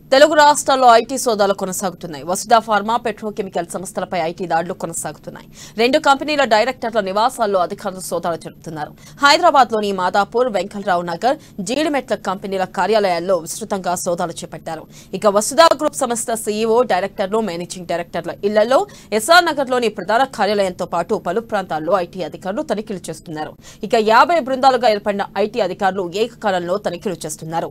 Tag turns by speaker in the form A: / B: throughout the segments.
A: తెలుగు రాష్ట్రాల్లో ఐటీ సోదాలు కొనసాగుతున్నాయి వసుదా ఫార్మా పెట్రోకెమికల్ సంస్థలపై ఐటీ దాడులు కొనసాగుతున్నాయి రెండు కంపెనీల డైరెక్టర్ల నివాసాల్లో అధికారులు సోదాలు జరుపుతున్నారు హైదరాబాద్ లోని మాదాపూర్ వెంకట్రావు నగర్ జీడిమెట్ల కంపెనీల కార్యాలయాల్లో విస్తృతంగా సోదాలు చేపట్టారు ఇక వసుదా గ్రూప్ సంస్థ సీఈఓ డైరెక్టర్లు మేనేజింగ్ డైరెక్టర్ల ఇళ్లలో ఎస్ఆర్ నగర్ లోని ప్రధాన కార్యాలయంతో పాటు పలు ప్రాంతాల్లో ఐటీ అధికారులు తనిఖీలు చేస్తున్నారు ఇక యాభై బృందాలుగా ఏర్పడిన ఐటీ అధికారులు ఏకకాలంలో తనిఖీలు చేస్తున్నారు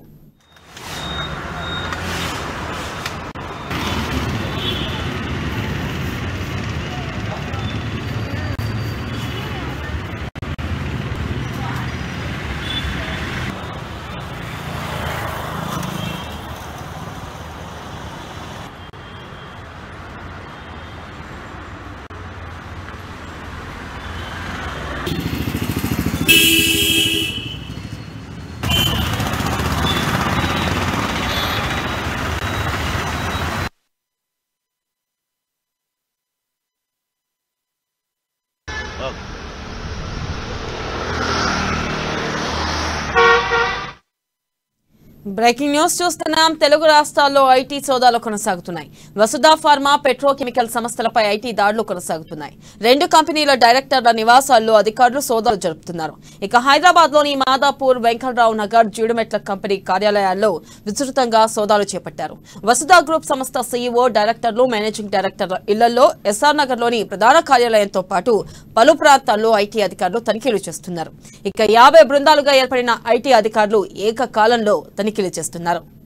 A: బ్రేకింగ్ న్యూస్ చూస్తున్నాం తెలుగు రాష్ట్రాల్లో ఐటీ సోదాలు కొనసాగుతున్నాయి వసుదా ఫార్మా పెట్రోకెమికల్ సంస్థలపై ఐటీ దాడులు కొనసాగుతున్నాయి రెండు కంపెనీల డైరెక్టర్ల నివాసాల్లో అధికారులు సోదాలు జరుపుతున్నారు ఇక హైదరాబాద్ లోని మాదాపూర్ వెంకట్రావు నగర్ జీడిమెట్ల కంపెనీ కార్యాలయాల్లో విస్తృతంగా సోదాలు చేపట్టారు వసుదా గ్రూప్ సంస్థ సీఈఓ డైరెక్టర్లు మేనేజింగ్ డైరెక్టర్ల ఇళ్లలో ఎస్ఆర్ నగర్ లోని ప్రధాన కార్యాలయంతో పాటు పలు ప్రాంతాల్లో ఐటీ అధికారులు తనిఖీలు చేస్తున్నారు ఇక యాభై బృందాలుగా ఏర్పడిన ఐటీ అధికారులు ఏకకాలంలో తనిఖీలు చేస్తున్నారు